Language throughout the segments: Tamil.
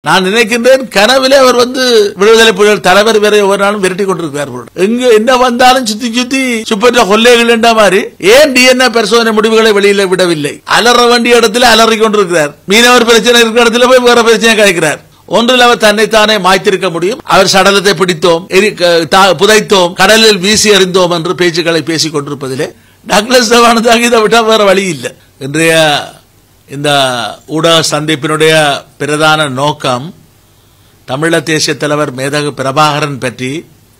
நான் நினைக்கின்றேன் கனவிலே அவர் வந்து விடுதலை புலிகள் தலைவர் வேற ஒவ்வொரு நாளும் விரட்டி கொண்டிருக்கிறார் போல. எங்க என்ன வந்தாலும் சுத்தி சுத்தி சுப்பற்ற கொள்ளைகள் என்ற மாதிரி ஏன் டிஎன்ஏ பரிசோதனை முடிவுகளை வெளியில விடவில்லை அலற வேண்டிய இடத்துல அலறி கொண்டிருக்கிறார் மீனவர் பிரச்சனை இருக்கிற இடத்துல போய் வேற பிரச்சனை கிடைக்கிறார் ஒன்றில் அவர் தன்னைத்தானே மாய்த்திருக்க முடியும் அவர் சடலத்தை பிடித்தோம் எரி- க- தா- புதைத்தோம் கடலில் வீசி எறிந்தோம் என்று பேச்சுக்களை பேசிக் கொண்டிருப்பதிலே டக்ளஸ் தேவானந்தாக இதை விட்டா வேற வழி இல்லை இன்றைய இந்த ஊடக சந்திப்பினுடைய பிரதான நோக்கம் தமிழ தேசிய தலைவர் மேதகு பிரபாகரன் பற்றி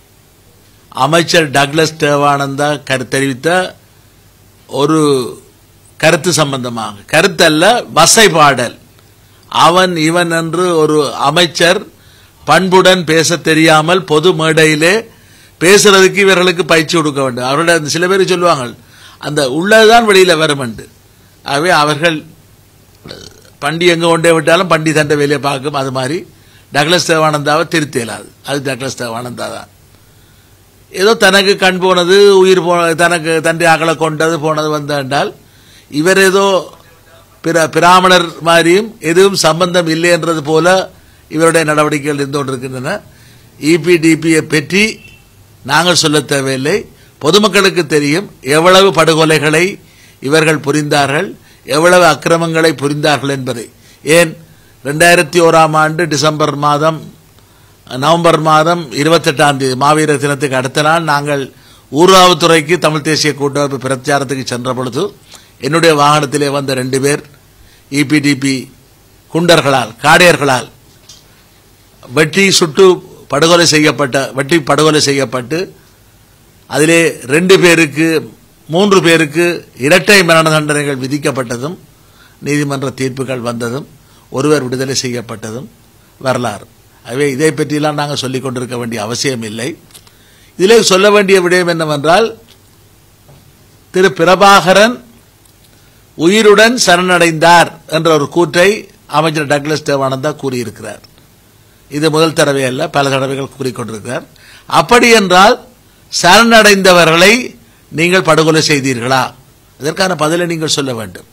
அமைச்சர் டக்ளஸ் தேவானந்தா கரு தெரிவித்த ஒரு கருத்து சம்பந்தமாக கருத்தல்ல வசைபாடல் அவன் இவன் என்று ஒரு அமைச்சர் பண்புடன் பேச தெரியாமல் பொது மேடையிலே பேசுறதுக்கு இவர்களுக்கு பயிற்சி கொடுக்க வேண்டும் அவருடைய அந்த சில பேர் சொல்லுவாங்க அந்த உள்ளதுதான் வெளியில வரும் என்று ஆகவே அவர்கள் பண்டி எங்க கொண்டே விட்டாலும் பண்டி தண்டை வேலையை பார்க்கும் அது மாதிரி டக்ளஸ் தேவானந்தாவை திருத்த இயலாது அது டக்ளஸ் தேவானந்தா தான் ஏதோ தனக்கு கண் போனது உயிர் போன தனக்கு தண்டி அகல கொண்டது போனது வந்த என்றால் இவர் ஏதோ பிற பிராமணர் மாதிரியும் எதுவும் சம்பந்தம் இல்லை என்றது போல இவருடைய நடவடிக்கைகள் இருந்து கொண்டிருக்கின்றன இபிடிபியை பற்றி நாங்கள் சொல்ல தேவையில்லை பொதுமக்களுக்கு தெரியும் எவ்வளவு படுகொலைகளை இவர்கள் புரிந்தார்கள் எவ்வளவு அக்கிரமங்களை புரிந்தார்கள் என்பதை ஏன் ரெண்டாயிரத்தி ஓராம் ஆண்டு டிசம்பர் மாதம் நவம்பர் மாதம் இருபத்தெட்டாம் தேதி மாவீரர் தினத்துக்கு அடுத்த நாள் நாங்கள் ஊர்காவத்துறைக்கு தமிழ் தேசிய கூட்டமைப்பு பிரச்சாரத்துக்கு சென்ற பொழுது என்னுடைய வாகனத்திலே வந்த ரெண்டு பேர் இபிடிபி குண்டர்களால் காடையர்களால் வெட்டி சுட்டு படுகொலை செய்யப்பட்ட வெட்டி படுகொலை செய்யப்பட்டு அதிலே ரெண்டு பேருக்கு மூன்று பேருக்கு இரட்டை மரண தண்டனைகள் விதிக்கப்பட்டதும் நீதிமன்ற தீர்ப்புகள் வந்ததும் ஒருவர் விடுதலை செய்யப்பட்டதும் வரலாறு ஆகவே இதை பற்றியெல்லாம் நாங்கள் சொல்லிக் கொண்டிருக்க வேண்டிய அவசியம் இல்லை இதிலே சொல்ல வேண்டிய விடயம் என்னவென்றால் திரு பிரபாகரன் உயிருடன் சரணடைந்தார் என்ற ஒரு கூற்றை அமைச்சர் டக்ளஸ் தேவானந்தா கூறியிருக்கிறார் இது முதல் தடவை அல்ல பல தடவைகள் கூறிக்கொண்டிருக்கிறார் அப்படி என்றால் சரணடைந்தவர்களை நீங்கள் படுகொலை செய்தீர்களா இதற்கான பதிலை நீங்கள் சொல்ல வேண்டும்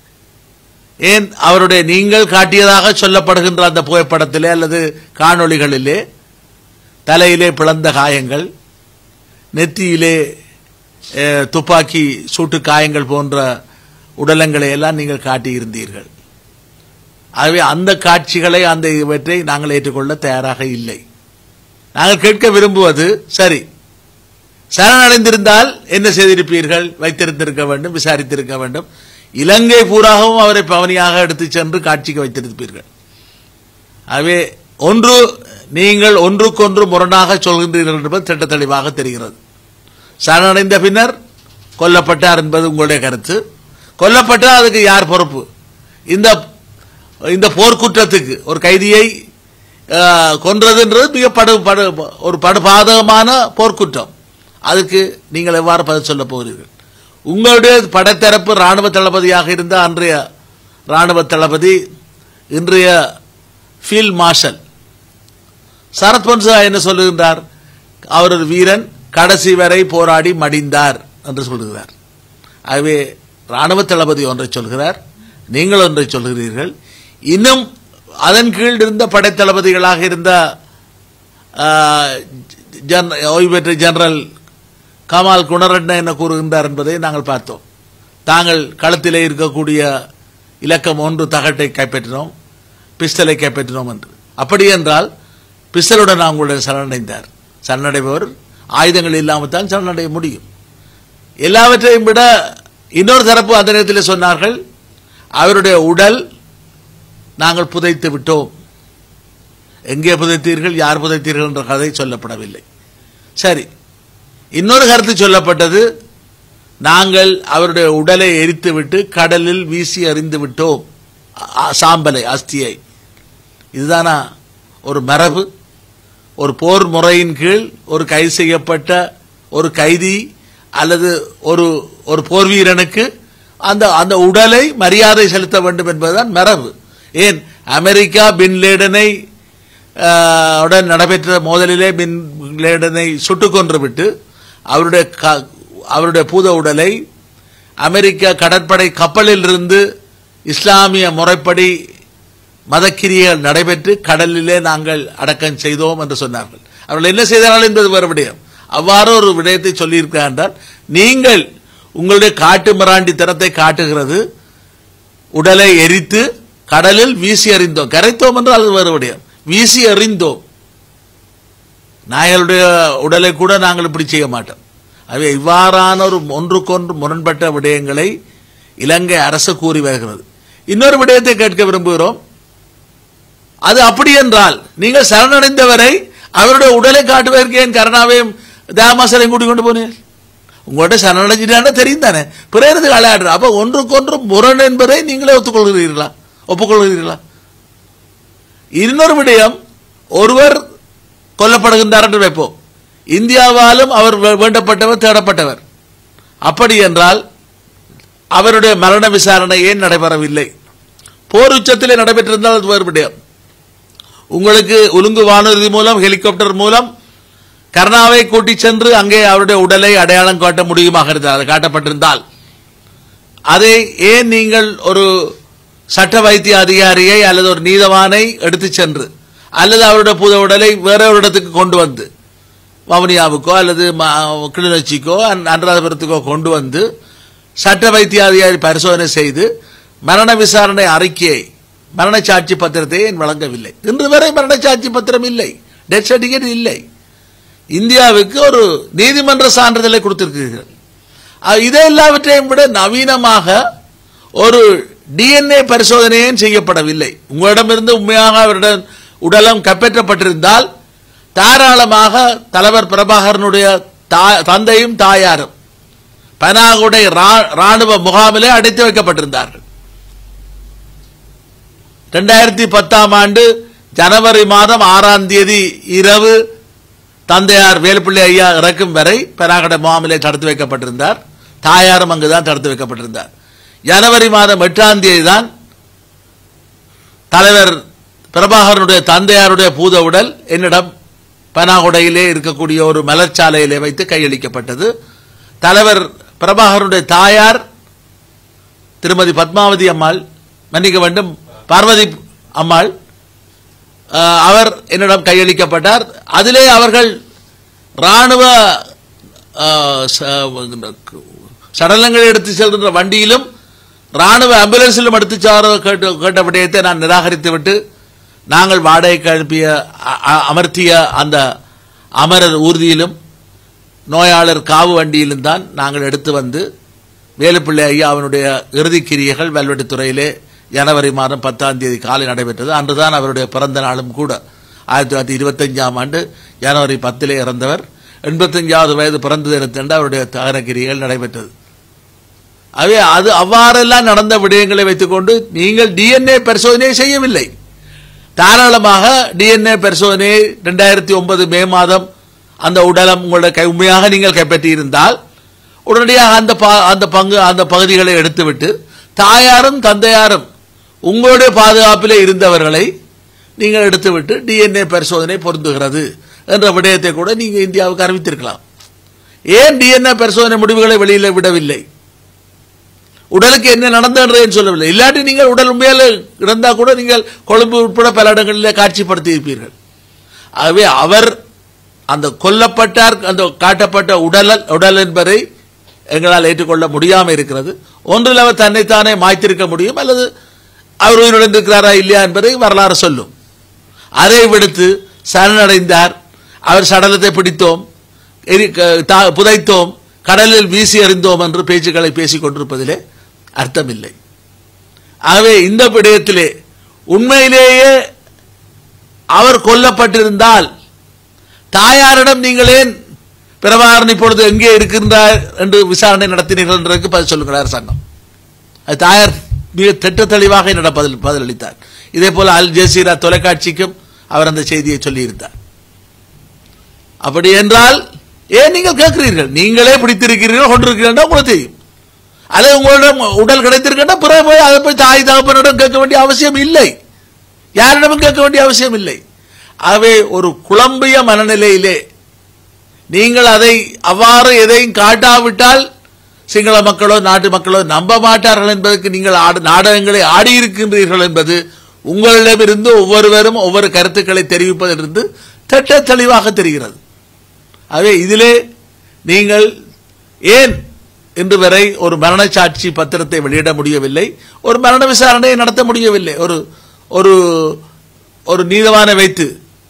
ஏன் அவருடைய நீங்கள் காட்டியதாக சொல்லப்படுகின்ற அந்த புகைப்படத்திலே அல்லது காணொளிகளிலே தலையிலே பிளந்த காயங்கள் நெத்தியிலே அஹ், துப்பாக்கி சூட்டு காயங்கள் போன்ற உடலங்களை எல்லாம் நீங்கள் காட்டியிருந்தீர்கள் ஆகவே அந்த காட்சிகளை அந்த இவற்றை நாங்கள் ஏற்றுக்கொள்ள தயாராக இல்லை நாங்கள் கேட்க விரும்புவது சரி சரணடைந்திருந்தால் என்ன செய்திருப்பீர்கள் வைத்திருந்திருக்க வேண்டும் விசாரித்திருக்க வேண்டும் இலங்கை பூராகவும் அவரை பவனியாக எடுத்துச் சென்று காட்சிக்கு வைத்திருப்பீர்கள் ஆகவே ஒன்று நீங்கள் ஒன்றுக்கொன்று முரணாக சொல்கின்றீர்கள் என்பது திட்ட தெளிவாக தெரிகிறது சரணடைந்த பின்னர் கொல்லப்பட்டார் என்பது உங்களுடைய கருத்து கொல்லப்பட்டால் அதுக்கு யார் பொறுப்பு இந்த இந்த போர்க்குற்றத்துக்கு ஒரு கைதியை அஹ், கொன்றதுன்றது மிக படு படு ஒரு படுபாதகமான போர்க்குற்றம் அதுக்கு நீங்கள் எவ்வாறு பதில் சொல்ல போகிறீர்கள் உங்களுடைய படைத்தரப்பு ராணுவ தளபதியாக இருந்த அன்றைய ராணுவ தளபதி இன்றைய ஃபீல்ட் மார்ஷல் சரத் பொன்சா என்ன சொல்லுகின்றார் அவர் ஒரு வீரன் கடைசி வரை போராடி மடிந்தார் என்று சொல்லுகிறார் ஆகவே ராணுவ தளபதி ஒன்றை சொல்கிறார் நீங்கள் ஒன்றை சொல்கிறீர்கள் இன்னும் அதன் கீழ் இருந்த படைத்தளபதிகளாக இருந்த ஆஹ், ஜன்- ஓய்வு பெற்ற ஜெனரல் கமால் குணரட்ன என்ன கூறுகின்றார் என்பதை நாங்கள் பார்த்தோம் தாங்கள் களத்திலே இருக்கக்கூடிய இலக்கம் ஒன்று தகட்டை கைப்பற்றினோம் பிஸ்டலை கைப்பற்றினோம் என்று அப்படி என்றால் பிஸ்டலுடன் அவங்களுடன் சரணடைந்தார் சரணடைபவர் ஆயுதங்கள் இல்லாமல் தான் சரணடைய முடியும் எல்லாவற்றையும் விட இன்னொரு தரப்பு அந்த நேரத்தில் சொன்னார்கள் அவருடைய உடல் நாங்கள் புதைத்து விட்டோம் எங்கே புதைத்தீர்கள் யார் புதைத்தீர்கள் என்ற கதை சொல்லப்படவில்லை சரி இன்னொரு கருத்து சொல்லப்பட்டது நாங்கள் அவருடைய உடலை எரித்துவிட்டு கடலில் வீசி எறிந்து விட்டோம் அ- சாம்பலை அஸ்தியை இதுதானா ஒரு மரபு ஒரு போர் முறையின் கீழ் ஒரு கைது செய்யப்பட்ட ஒரு கைதி அல்லது ஒரு ஒரு போர் வீரனுக்கு அந்த அந்த உடலை மரியாதை செலுத்த வேண்டும் என்பதுதான் மரபு ஏன் அமெரிக்கா பின் லேடனை ஆஹ், உடன் நடைபெற்ற மோதலிலே பின் லேடனை சுட்டுக் கொன்று விட்டு அவருடைய க- அவருடைய பூத உடலை அமெரிக்க கடற்படை கப்பலில் இருந்து இஸ்லாமிய முறைப்படி மதக்கிரியைகள் நடைபெற்று கடலிலே நாங்கள் அடக்கம் செய்தோம் என்று சொன்னார்கள் அவர்கள் என்ன செய்தார்கள் என்பது வேறு விடயம் அவ்வாறு ஒரு விடயத்தை சொல்லியிருக்கிறார் என்றால் நீங்கள் உங்களுடைய காட்டு மிராண்டித்தனத்தை காட்டுகிறது உடலை எரித்து கடலில் வீசி எறிந்தோம் கரைத்தோம் என்றால் அது வேறு விடயம் வீசி எறிந்தோம் நாயர்களுடைய உடலை கூட நாங்கள் இப்படி செய்ய மாட்டோம் அவை இவ்வாறான ஒரு ஒன்றுக்கொன்று முரண்பட்ட விடயங்களை இலங்கை அரசு கூறி வருகிறது இன்னொரு விடயத்தை கேட்க விரும்புகிறோம் அது அப்படி என்றால் நீங்கள் சரணடைந்தவரை அவருடைய உடலை காட்டுவதற்கு ஏன் கருணாவையும் தாமாசரையும் கூட்டிக் கொண்டு போனீர்கள் உங்கள்கிட்ட சரணடைஞ்சிட்டான தெரியும் தானே பிறகு விளையாடுற அப்ப ஒன்றுக்கொன்று முரண் என்பதை நீங்களே ஒத்துக்கொள்கிறீர்களா ஒப்புக்கொள்கிறீர்களா இன்னொரு விடயம் ஒருவர் கொல்லப்படுகின்றார் என்று வைப்போம் இந்தியாவாலும் அவர் வே- வேண்டப்பட்டவர் தேடப்பட்டவர் அப்படி என்றால் அவருடைய மரண விசாரணை ஏன் நடைபெறவில்லை போர் உச்சத்திலே நடைபெற்றிருந்தால் அது வேறு விடயம் உங்களுக்கு ஒழுங்கு வானூர்தி மூலம் ஹெலிகாப்டர் மூலம் கர்ணாவை கூட்டிச் சென்று அங்கே அவருடைய உடலை அடையாளம் காட்ட முடியுமாக இருந்தால் அது காட்டப்பட்டிருந்தால் அதை ஏன் நீங்கள் ஒரு சட்ட வைத்திய அதிகாரியை அல்லது ஒரு நீதவானை எடுத்துச் சென்று அல்லது அவருடைய புத உடலை வேற ஒரு இடத்துக்கு கொண்டு வந்து வவுனியாவுக்கோ அல்லது ம- கிளிநொச்சிக்கோ அன்- அனுராதபுரத்துக்கோ கொண்டு வந்து சட்ட வைத்திய அதிகாரி பரிசோதனை செய்து மரண விசாரணை அறிக்கையை மரண சாட்சி பத்திரத்தை ஏன் வழங்கவில்லை இன்று வரை மரண சாட்சி பத்திரம் இல்லை டெத் சர்டிபிகேட் இல்லை இந்தியாவுக்கு ஒரு நீதிமன்ற சான்றிதழை கொடுத்திருக்கிறீர்கள் அஹ் இதை எல்லாவற்றையும் விட நவீனமாக ஒரு டிஎன்ஏ பரிசோதனையும் செய்யப்படவில்லை உங்களிடமிருந்து உண்மையாக அவருடன் உடலம் கைப்பற்றப்பட்டிருந்தால் தாராளமாக தலைவர் பிரபாகரனுடைய தா- தந்தையும் தாயாரும் பனாகுடை ரா- ராணுவ முகாமிலே அடைத்து வைக்கப்பட்டிருந்தார்கள் ரெண்டாயிரத்தி பத்தாம் ஆண்டு ஜனவரி மாதம் ஆறாம் தேதி இரவு தந்தையார் வேலுப்பிள்ளை ஐயா இறக்கும் வரை பெனாகட முகாமிலே தடுத்து வைக்கப்பட்டிருந்தார் தாயாரும் அங்குதான் தடுத்து வைக்கப்பட்டிருந்தார் ஜனவரி மாதம் எட்டாம் தேதி தான் தலைவர் பிரபாகரனுடைய தந்தையாருடைய பூத உடல் என்னிடம் பனாகுடையிலே இருக்கக்கூடிய ஒரு மலர்ச்சாலையிலே வைத்து கையளிக்கப்பட்டது தலைவர் பிரபாகரனுடைய தாயார் திருமதி பத்மாவதி அம்மாள் மன்னிக்க வேண்டும் பார்வதி அம்மாள் அஹ், அவர் என்னிடம் கையளிக்கப்பட்டார் அதிலே அவர்கள் ராணுவ அஹ், ச- சடலங்களை எடுத்து செல்கின்ற வண்டியிலும் ராணுவ ஆம்புலன்ஸிலும் எடுத்து சார கேட்ட கேட்ட விடயத்தை நான் நிராகரித்து விட்டு நாங்கள் வாடகைக்கு அனுப்பிய அ- அ- அமர்த்திய அந்த அமரர் ஊர்தியிலும் நோயாளர் காவு வண்டியிலும் தான் நாங்கள் எடுத்து வந்து வேலுப்பிள்ளை ஐயா அவனுடைய இறுதிக் கிரியைகள் வெல்வெட்டுத்துறையிலே ஜனவரி மாதம் பத்தாம் தேதி காலை நடைபெற்றது அன்றுதான் அவருடைய பிறந்த நாளும் கூட ஆயிரத்தி தொள்ளாயிரத்தி இருபத்தஞ்சாம் ஆண்டு ஜனவரி பத்திலே இறந்தவர் எண்பத்தஞ்சாவது வயது பிறந்த தினத்தன்று அவருடைய தகன கிரியைகள் நடைபெற்றது அவே அது அவ்வாறெல்லாம் நடந்த விடயங்களை வைத்துக்கொண்டு நீங்கள் டிஎன்ஏ பரிசோதனை செய்யவில்லை தாராளமாக டிஎன்ஏ பரிசோதனை ரெண்டாயிரத்தி ஒன்பது மே மாதம் அந்த உடலம் உங்களுடைய கை உண்மையாக நீங்கள் கைப்பற்றியிருந்தால் உடனடியாக அந்த பா- அந்த பங்கு அந்த பகுதிகளை எடுத்துவிட்டு தாயாரும் தந்தையாரும் உங்களுடைய பாதுகாப்பிலே இருந்தவர்களை நீங்கள் எடுத்துவிட்டு டிஎன்ஏ பரிசோதனை பொருந்துகிறது என்ற விடயத்தை கூட நீங்க இந்தியாவுக்கு அறிவித்திருக்கலாம் ஏன் டிஎன்ஏ பரிசோதனை முடிவுகளை வெளியில விடவில்லை உடலுக்கு என்ன நடந்ததுன்னு சொல்லவில்லை இல்லாட்டி நீங்கள் உடல் உண்மையில இருந்தா கூட நீங்கள் கொழும்பு உட்பட பல இடங்களிலே காட்சிப்படுத்தி இருப்பீர்கள் ஆகவே அவர் அந்த கொல்லப்பட்டார் அந்த காட்டப்பட்ட உடல் உடல் என்பதை எங்களால் ஏற்றுக்கொள்ள முடியாமல் இருக்கிறது ஒன்றில் அவர் தன்னைத்தானே மாய்த்திருக்க முடியும் அல்லது அவர் உயிருடன் இருக்கிறாரா இல்லையா என்பதை வரலாறு சொல்லும் அதை விடுத்து சரணடைந்தார் அவர் சடலத்தை பிடித்தோம் எரி- க- தா- புதைத்தோம் கடலில் வீசி எறிந்தோம் என்று பேச்சுக்களை பேசிக் கொண்டிருப்பதிலே அர்த்தமில்லை ஆகவே இந்த விடயத்திலே உண்மையிலேயே அவர் கொல்லப்பட்டிருந்தால் தாயாரிடம் நீங்கள் ஏன் பிரபாகரன் இப்பொழுது எங்கே இருக்கின்றார் என்று விசாரணை நடத்தினீர்கள் என்றதுக்கு பதில் சொல்லுங்கள் அரசாங்கம் அது தாயார் மிக திட்ட தெளிவாக என்னிடம் பதில் பதிலளித்தார் இதே போல அல் ஜசீரா தொலைக்காட்சிக்கும் அவர் அந்த செய்தியை சொல்லியிருந்தார் அப்படி என்றால் ஏன் நீங்கள் கேட்கிறீர்கள் நீங்களே பிடித்திருக்கிறீர்கள் கொண்டிருக்கிறீர்கள் உங்களுக்கு தெரியும் அல்லது உங்களிடம் உடல் கிடைத்திருக்கின்ற பிறகு போய் அதை போய் தாய் தகப்பனிடம் கேட்க வேண்டிய அவசியம் இல்லை யாரிடமும் கேட்க வேண்டிய அவசியம் இல்லை ஆகவே ஒரு குழம்பிய மனநிலையிலே நீங்கள் அதை அவ்வாறு எதையும் காட்டாவிட்டால் சிங்கள மக்களோ நாட்டு மக்களோ நம்ப மாட்டார்கள் என்பதற்கு நீங்கள் ஆடு- நாடகங்களை ஆடியிருக்கின்றீர்கள் என்பது உங்களிடமிருந்து ஒவ்வொருவரும் ஒவ்வொரு கருத்துக்களை தெரிவிப்பதிலிருந்து திட்ட தெளிவாக தெரிகிறது ஆகவே இதிலே நீங்கள் ஏன் இன்று வரை ஒரு மரண சாட்சி பத்திரத்தை வெளியிட முடியவில்லை ஒரு மரண விசாரணையை நடத்த முடியவில்லை ஒரு ஒரு ஒரு நீதவானை வைத்து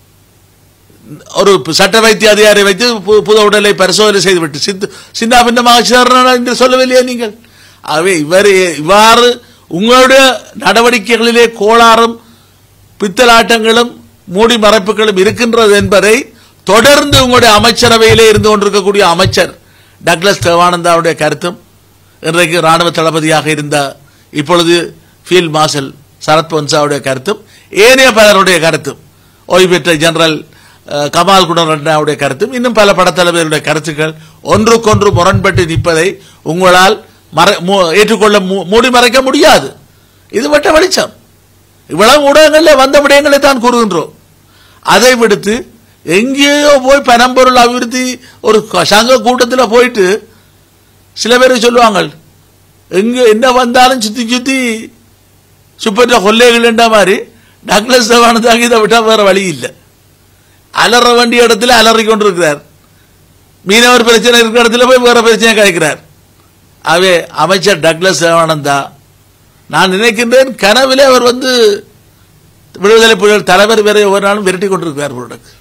ஒரு சட்ட வைத்திய அதிகாரி வைத்து பு- புத உடலை பரிசோதனை செய்துவிட்டு சித்து சின்ன பின்னமாக சேர்றார் என்று சொல்லவில்லையா நீங்கள் ஆகவே இவர் இவ்வாறு உங்களுடைய நடவடிக்கைகளிலே கோளாறும் பித்தலாட்டங்களும் மூடி மறைப்புகளும் இருக்கின்றது என்பதை தொடர்ந்து உங்களுடைய அமைச்சரவையிலே இருந்து கொண்டிருக்கக்கூடிய அமைச்சர் டக்ளஸ் தேவானந்தாவுடைய கருத்தும் இன்றைக்கு ராணுவ தளபதியாக இருந்த இப்பொழுது ஃபீல்ட் மார்ஷல் சரத் பொன்சாவுடைய கருத்தும் ஏனைய பலருடைய கருத்தும் ஓய்வு பெற்ற ஜெனரல் அஹ், கமால் குணரட்னாவுடைய கருத்தும் இன்னும் பல படத்தலைவர்களுடைய கருத்துக்கள் ஒன்றுக்கொன்று முரண்பட்டு நிற்பதை உங்களால் மறை- மூ- ஏற்றுக்கொள்ள மூ- மூடி மறைக்க முடியாது இது வட்ட வெளிச்சம் இவ்வளவு ஊடகங்களில் வந்த விடயங்களை தான் கூறுகின்றோம் அதை விடுத்து எங்கேயோ போய் பனம்பொருள் அபிவிருத்தி ஒரு க- சங்க கூட்டத்தில் போயிட்டு சில பேர் சொல்லுவாங்க எங்க என்ன வந்தாலும் சுத்தி சுத்தி சுப்பற்ற கொள்ளைகள்ன்ற மாதிரி டக்ளஸ் தேவானந்தாங்க இதை விட்டா வேற வழி இல்லை அலற வேண்டிய இடத்துல அலறி கொண்டிருக்கிறார் மீனவர் பிரச்சனை இருக்கிற இடத்துல போய் வேற பிரச்சனை கிடைக்கிறார் ஆகவே அமைச்சர் டக்ளஸ் தேவானந்தா நான் நினைக்கின்றேன் கனவிலே அவர் வந்து விடுதலை புலிகள் தலைவர் வேற ஒவ்வொரு நாளும் விரட்டி கொண்டிருக்கிறார் போடக்கு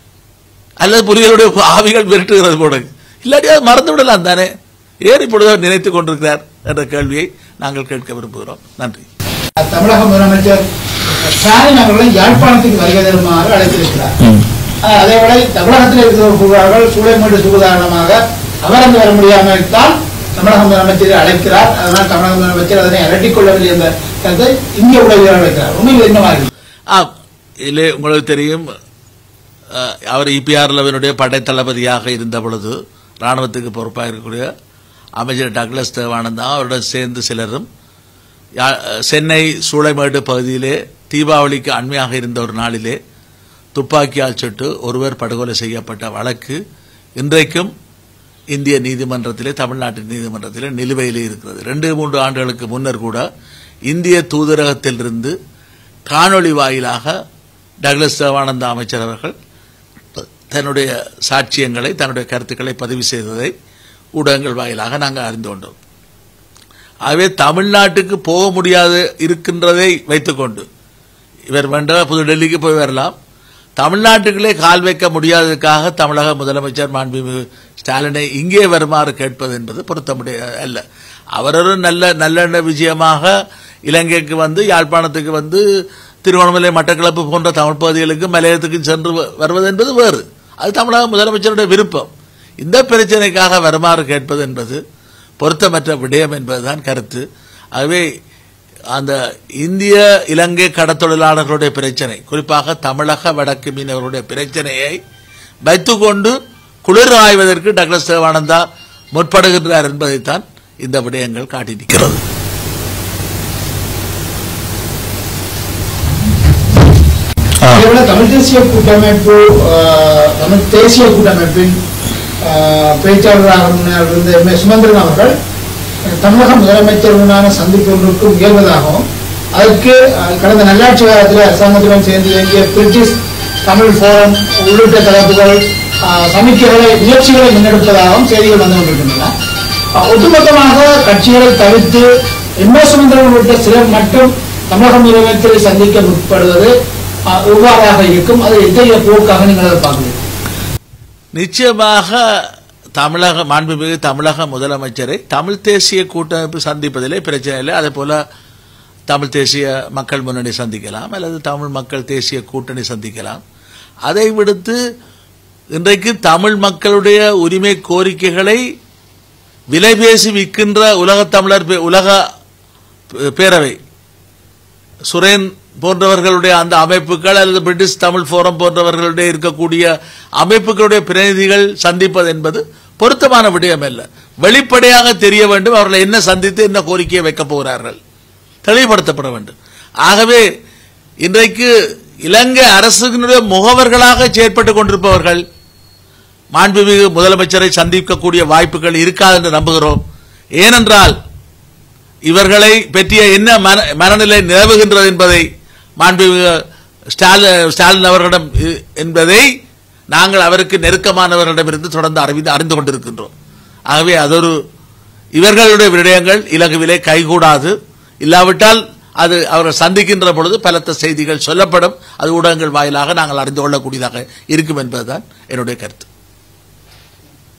அல்லது புலிகளுடைய ஆவிகள் விரட்டுகிறது போடக்கு இல்லாட்டி அதை மறந்து விடலாம் தானே ஏன் இப்பொழுது அவர் நினைத்துக் கொண்டிருக்கிறார் என்ற கேள்வியை நாங்கள் கேட்க விரும்புகிறோம் நன்றி தமிழக முதலமைச்சர் ஸ்டாலின் அவர்களை யாழ்ப்பாணத்துக்கு வருகை தருமாறு அழைத்திருக்கிறார் ஆஹ் அதேவேளை தமிழகத்தில் இருக்கிறவர்கள் சூளைமேடு சுகாதாரமாக அவர் அங்கு வர முடியாமல் தான் தமிழக முதலமைச்சரை அழைக்கிறார் அதனால் தமிழக முதலமைச்சர் அதனை அரட்டிக் கொள்ளவில்லை என்ற கருத்தை இந்திய உலகில் அழைக்கிறார் உண்மையில் என்னவாகிறது ஆம் இதிலே உங்களுக்கு தெரியும் அஹ், அவர் இபிஆர் லெவனுடைய படைத்தளபதியாக இருந்த பொழுது ராணுவத்துக்கு பொறுப்பாக இருக்கக்கூடிய அமைச்சர் டக்ளஸ் தேவானந்தா அவருடன் சேர்ந்து சிலரும் யா- சென்னை சூளைமேடு பகுதியிலே தீபாவளிக்கு அண்மையாக இருந்த ஒரு நாளிலே துப்பாக்கியால் சுட்டு ஒருவர் படுகொலை செய்யப்பட்ட வழக்கு இன்றைக்கும் இந்திய நீதிமன்றத்திலே தமிழ்நாட்டு நீதிமன்றத்திலே நிலுவையிலே இருக்கிறது ரெண்டு மூன்று ஆண்டுகளுக்கு முன்னர் கூட இந்திய தூதரகத்திலிருந்து காணொளி வாயிலாக டக்ளஸ் தேவானந்தா அமைச்சர் அவர்கள் தன்னுடைய சாட்சியங்களை தன்னுடைய கருத்துக்களை பதிவு செய்ததை ஊடகங்கள் வாயிலாக நாங்கள் அறிந்து கொண்டோம் ஆகவே தமிழ்நாட்டுக்கு போக முடியாது இருக்கின்றதை வைத்துக்கொண்டு இவர் வேண்டாம் புது டெல்லிக்கு போய் வரலாம் தமிழ்நாட்டுக்குள்ளே கால் வைக்க முடியாததுக்காக தமிழக முதலமைச்சர் மாண்புமிகு ஸ்டாலினை இங்கே வருமாறு கேட்பது என்பது பொருத்தமுடைய அல்ல அவர் ஒரு நல்ல நல்லெண்ண விஜயமாக இலங்கைக்கு வந்து யாழ்ப்பாணத்துக்கு வந்து திருவண்ணாமலை மட்டக்களப்பு போன்ற தமிழ் பகுதிகளுக்கு மலையத்துக்கு சென்று வ- வருவது என்பது வேறு அது தமிழக முதலமைச்சருடைய விருப்பம் இந்த பிரச்சனைக்காக வருமாறு கேட்பது என்பது பொருத்தமற்ற விடயம் என்பதுதான் கருத்து ஆகவே அந்த இந்திய இலங்கை கடத்தொழிலாளர்களுடைய பிரச்சனை குறிப்பாக தமிழக வடக்கு மீனவர்களுடைய பிரச்சனையை வைத்துக்கொண்டு குளிர் ஆய்வதற்கு டக்ளஸ் தேவானந்தா முற்படுகின்றார் என்பதைத்தான் இந்த விடயங்கள் காட்டி நிற்கிறது அதேபோல தமிழ் தேசிய கூட்டமைப்பு ஆஹ், தமிழ் தேசிய கூட்டமைப்பின் ஆஹ், பேச்சாளராக முன்னர் இருந்த எம் ஏ சுமந்திரன் அவர்கள் தமிழக முதலமைச்சருடனான சந்திப்பு ஒன்றுக்கு முயல்வதாகவும் அதற்கு ஆஹ், கடந்த நல்லாட்சி காலத்தில் அரசாங்கத்துடன் சேர்ந்து இயங்கிய பிரிட்டிஷ் தமிழ் ஃபோரம் உள்ளிட்ட தரப்புகள் ஆஹ், சமிக்கைகளை முயற்சிகளை முன்னெடுப்பதாகவும் செய்திகள் வந்து கொண்டிருக்கின்றன ஆஹ், ஒட்டுமொத்தமாக கட்சிகளை தவிர்த்து எம் ஏ சுமந்திரன் உள்ளிட்ட சிலர் மட்டும் தமிழக முதலமைச்சரை சந்திக்க முற்படுவது ஆஹ், எவ்வாறாக இருக்கும் அது எத்தகைய போக்காக நீங்கள் அதை பார்க்கிறீர்கள் நிச்சயமாக தமிழக மாண்புமிகு தமிழக முதலமைச்சரை தமிழ் தேசிய கூட்டமைப்பு சந்திப்பதிலே பிரச்சனை இல்லை அதே போல தமிழ் தேசிய மக்கள் முன்னணி சந்திக்கலாம் அல்லது தமிழ் மக்கள் தேசிய கூட்டணி சந்திக்கலாம் அதை விடுத்து இன்றைக்கு தமிழ் மக்களுடைய உரிமை கோரிக்கைகளை விலை பேசி விற்கின்ற உலகத் தமிழர் பே- உலக பேரவை சுரேன் போன்றவர்களுடைய அந்த அமைப்புகள் அல்லது பிரிட்டிஷ் தமிழ் ஃபோரம் போன்றவர்களுடைய இருக்கக்கூடிய அமைப்புகளுடைய பிரதிநிதிகள் சந்திப்பது என்பது பொருத்தமான விடயம் அல்ல வெளிப்படையாக தெரிய வேண்டும் அவர்கள் என்ன சந்தித்து என்ன கோரிக்கையை வைக்கப் போகிறார்கள் தெளிவுபடுத்தப்பட வேண்டும் ஆகவே இன்றைக்கு இலங்கை அரசினுடைய முகவர்களாக செயற்பட்டுக் கொண்டிருப்பவர்கள் மாண்புமிகு முதலமைச்சரை சந்திக்கக்கூடிய வாய்ப்புகள் இருக்காது என்று நம்புகிறோம் ஏனென்றால் இவர்களை பற்றிய என்ன மன- மனநிலை நிலவுகின்றது என்பதை மாண்புமிகு ஸ்டாலின் ஸ்டாலின் அவர்களிடம் இ- என்பதை நாங்கள் அவருக்கு நெருக்கமானவர்களிடமிருந்து தொடர்ந்து அறிந்து அறிந்து கொண்டிருக்கின்றோம் ஆகவே அதொரு இவர்களுடைய விடயங்கள் இலகுவிலே கைகூடாது இல்லாவிட்டால் அது அவர்கள் சந்திக்கின்ற பொழுது பலத்த செய்திகள் சொல்லப்படும் அது ஊடகங்கள் வாயிலாக நாங்கள் அறிந்து கொள்ளக்கூடியதாக இருக்கும் என்பதுதான் என்னுடைய கருத்து